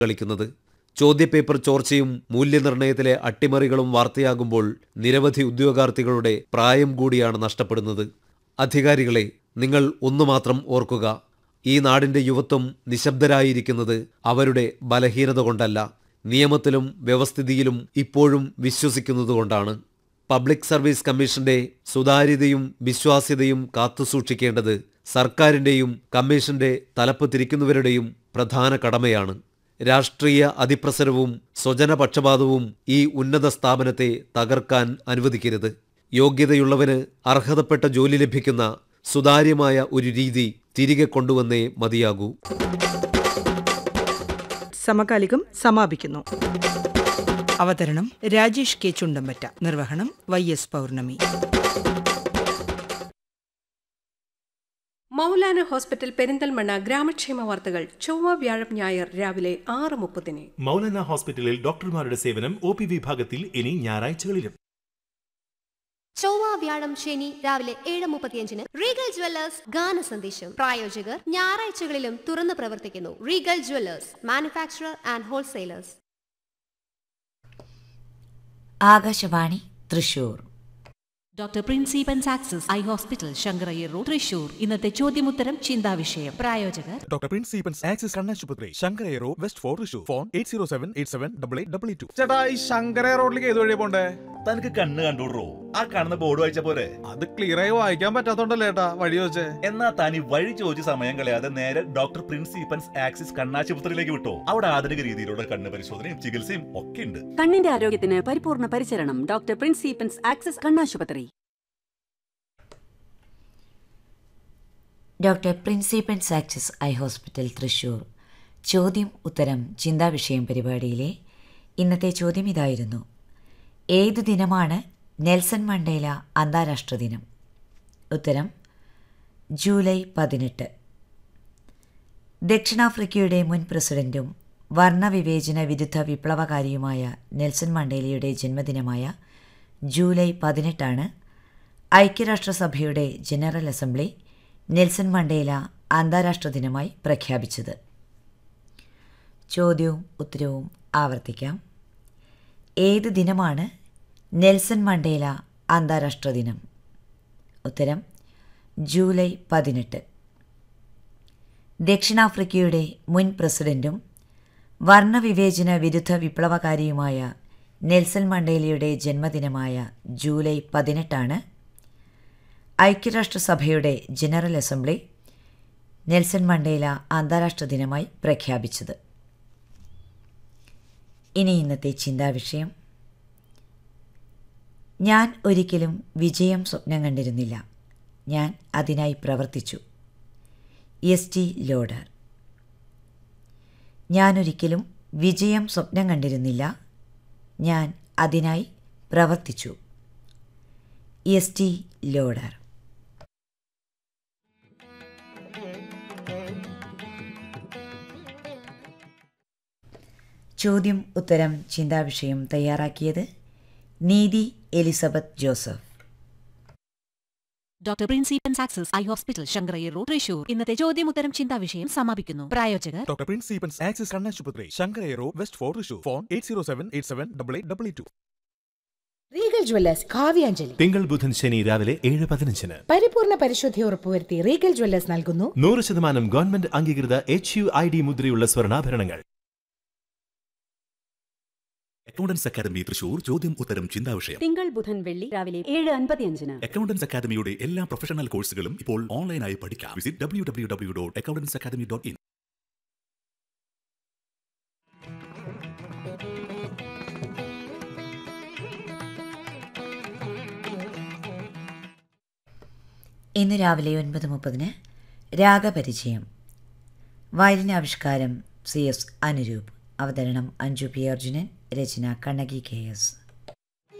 കളിക്കുന്നത് ചോദ്യപേപ്പർ ചോർച്ചയും മൂല്യനിർണ്ണയത്തിലെ അട്ടിമറികളും വാർത്തയാകുമ്പോൾ നിരവധി ഉദ്യോഗാർത്ഥികളുടെ പ്രായം കൂടിയാണ് നഷ്ടപ്പെടുന്നത് അധികാരികളെ നിങ്ങൾ ഒന്നു മാത്രം ഓർക്കുക ഈ നാടിന്റെ യുവത്വം നിശബ്ദരായിരിക്കുന്നത് അവരുടെ ബലഹീനത കൊണ്ടല്ല നിയമത്തിലും വ്യവസ്ഥിതിയിലും ഇപ്പോഴും വിശ്വസിക്കുന്നതുകൊണ്ടാണ് പബ്ലിക് സർവീസ് കമ്മീഷന്റെ സുതാര്യതയും വിശ്വാസ്യതയും കാത്തുസൂക്ഷിക്കേണ്ടത് സർക്കാരിന്റെയും കമ്മീഷന്റെ തലപ്പ് തിരിക്കുന്നവരുടെയും പ്രധാന കടമയാണ് രാഷ്ട്രീയ അതിപ്രസരവും സ്വജനപക്ഷപാതവും ഈ ഉന്നത സ്ഥാപനത്തെ തകർക്കാൻ അനുവദിക്കരുത് യോഗ്യതയുള്ളവന് അർഹതപ്പെട്ട ജോലി ലഭിക്കുന്ന സുതാര്യമായ ഒരു രീതി തിരികെ കൊണ്ടുവന്നേ മതിയാകൂ സമകാലികം സമാപിക്കുന്നു അവതരണം രാജേഷ് കെ ചുണ്ടമ്പറ്റ നിർവഹണം Y S Pournami Moulana hospital Perinthalmanna ഗ്രാമക്ഷേമ വാർത്തകൾ ചൊവ്വ വ്യാഴം ഞായർ രാവിലെ ആറ് മുപ്പതിന് മൗലാന ഹോസ്പിറ്റലിൽ ഡോക്ടർമാരുടെ സേവനം ഒ പി വിഭാഗത്തിൽ ഇനി ഞായറാഴ്ചകളിലും ചൊവ്വ വ്യാഴം ശനി രാവിലെ ഏഴ് മുപ്പത്തിയഞ്ചിന് റീഗൽ ജ്വല്ലേഴ്സ് ഗാന സന്ദേശം പ്രായോജകർ ഞായറാഴ്ചകളിലും തുറന്നു പ്രവർത്തിക്കുന്നു Regal jewellers manufacturer and wholesalers Akashvani Thrissur doctor പ്രിൻസിപ്പൻ സാക്സസ് eye hospital Sankarayyar road Thrissur ഇന്നത്തെ ചോദ്യമുത്തരം ചിന്താവിഷയം പ്രായോജകർ ഡോക്ടർ പ്രിൻസ് സീപ്പൻസ് ആക്സിസ് കണ്ണാശുപത്രി ശങ്കരേറോ west fort Thrissur phone eight zero seven eight seven double eight double two ചേട്ടാ ഈ ശങ്കര റോഡിലേക്ക് ഏത് വഴിയാ പോണ്ടേ തനിക്ക് കണ്ണ് കണ്ടോടോ ആ കാണുന്ന ബോർഡ് വായിച്ച പോരെ അത് ക്ലിയർ ആയി വായിക്കാൻ പറ്റാത്തോണ്ടല്ലേ ഏട്ടാ വഴി ചോദിച്ചേ എന്നാ താൻ ഈ വഴി ചോദിച്ച സമയം കളയാതെ നേരെ ഡോക്ടർ പ്രിൻസിപ്പൻസ് ആക്സിസ് കണ്ണാശുപത്രിയിലേക്ക് വിട്ടോ അവിടെ ആധുനിക രീതിയിലുള്ള കണ്ണ് പരിശോധനയും ചികിത്സയും ഒക്കെ ഉണ്ട് കണ്ണിന്റെ ആരോഗ്യത്തിന് പരിപൂർണ പരിചരണം ഡോക്ടർ പ്രിൻസ് സീപ്പൻസ് ആക്സസ് കണ്ണാശുപത്രി ഡോക്ടർ പ്രിൻസിപ്പൻ സാക്സസ് ഐ ഹോസ്പിറ്റൽ തൃശൂർ ചോദ്യം ഉത്തരം ചിന്താവിഷയം പരിപാടിയിലെ ഇന്നത്തെ ചോദ്യം ഇതായിരുന്നു ഏതു ദിനമാണ് നെൽസൺ മണ്ടേല അന്താരാഷ്ട്ര ദിനം ഉത്തരം ജൂലൈ പതിനെട്ട് ദക്ഷിണാഫ്രിക്കയുടെ മുൻ പ്രസിഡന്റും വർണ്ണവിവേചന വിരുദ്ധ വിപ്ലവകാരിയുമായ നെൽസൺ മണ്ടേലയുടെ ജന്മദിനമായ ജൂലൈ പതിനെട്ടാണ് ഐക്യരാഷ്ട്രസഭയുടെ ജനറൽ അസംബ്ലി നെൽസൺ മണ്ടേല അന്താരാഷ്ട്ര ദിനമായി പ്രഖ്യാപിച്ചത് ചോദ്യവും ഉത്തരവും ആവർത്തിക്കാം ഏത് ദിനമാണ് നെൽസൺ മണ്ടേല അന്താരാഷ്ട്ര ദിനം ഉത്തരം ജൂലൈ പതിനെട്ട് ദക്ഷിണാഫ്രിക്കയുടെ മുൻ പ്രസിഡന്റും വർണ്ണവിവേചന വിരുദ്ധ വിപ്ലവകാരിയുമായ നെൽസൺ മണ്ടേലയുടെ ജന്മദിനമായ ജൂലൈ പതിനെട്ടാണ് ഐക്യരാഷ്ട്രസഭയുടെ ജനറൽ അസംബ്ലി നെൽസൺ മണ്ടേല അന്താരാഷ്ട്ര ദിനമായി പ്രഖ്യാപിച്ചത് ഇനി ഇന്നത്തെ ചിന്താവിഷയം ഞാൻ ഒരിക്കലും വിജയം സ്വപ്നം കണ്ടിരുന്നില്ല ഞാൻ അതിനായി പ്രവർത്തിച്ചു എസ് ടി ലോഡർ ഞാനൊരിക്കലും വിജയം സ്വപ്നം കണ്ടിരുന്നില്ല ഞാൻ അതിനായി പ്രവർത്തിച്ചു എസ് ടി ലോഡർ ചോദ്യം ഉത്തരം ചിന്താവിഷയം തയ്യാറാക്കിയത് നീതി എലിസബത്ത് ജോസഫ് ഡോക്ടർ പ്രിൻസിപ്പൻ സാക്സസ് eye hospital Sankarayyar road Thrissur ഇന്നത്തെ ചോദ്യമുത്തരം ചിന്താവിഷയം സമാപിക്കുന്നു പ്രായോജകർ ഡോക്ടർ പ്രിൻസ് സീപ്പൻസ് ആക്സിസ് കണ്ണാശുപത്രി ശങ്കരേറോ west fort Thrissur phone eight zero seven eight seven double eight double two Regal jewellers Kavyanjali തിങ്കൾ ബുധൻ ശനി രാവിലെ ഏഴ് പതിനഞ്ചിന് പരിപൂർണ പരിശുദ്ധി ഉറപ്പുവരുത്തി റീഗൽ ജ്വല്ലേഴ്സ് നൽകുന്നു നൂറ് ശതമാനം ഗവൺമെന്റ് അംഗീകൃത എച്ച് യു ഐ ഡി മുദ്രയുള്ള സ്വർണ്ണാഭരണങ്ങൾ അക്കൗണ്ടൻസ് അക്കാദമി തൃശൂർ ചോദ്യം ഉത്തരം ചിന്താവിഷയം തിങ്കൾ ബുധൻ വെള്ളി രാവിലെ ഏഴ് അൻപത്തിയഞ്ചിന് അക്കൗണ്ടൻസ് അക്കാദമിയുടെ എല്ലാ പ്രൊഫഷണൽ കോഴ്സുകളും ഇപ്പോൾ ഓൺലൈനായി പഠിക്കാം visit W W W dot accountants academy dot in ഇന്ന് രാവിലെ ഒൻപത് മുപ്പതിന് രാഗപരിചയം വയലിനാവിഷ്കാരം സി എസ് അനുരൂപ് അവതരണം അഞ്ജു പി അർജുനൻ രചന കണ്ണകി കെ എസ്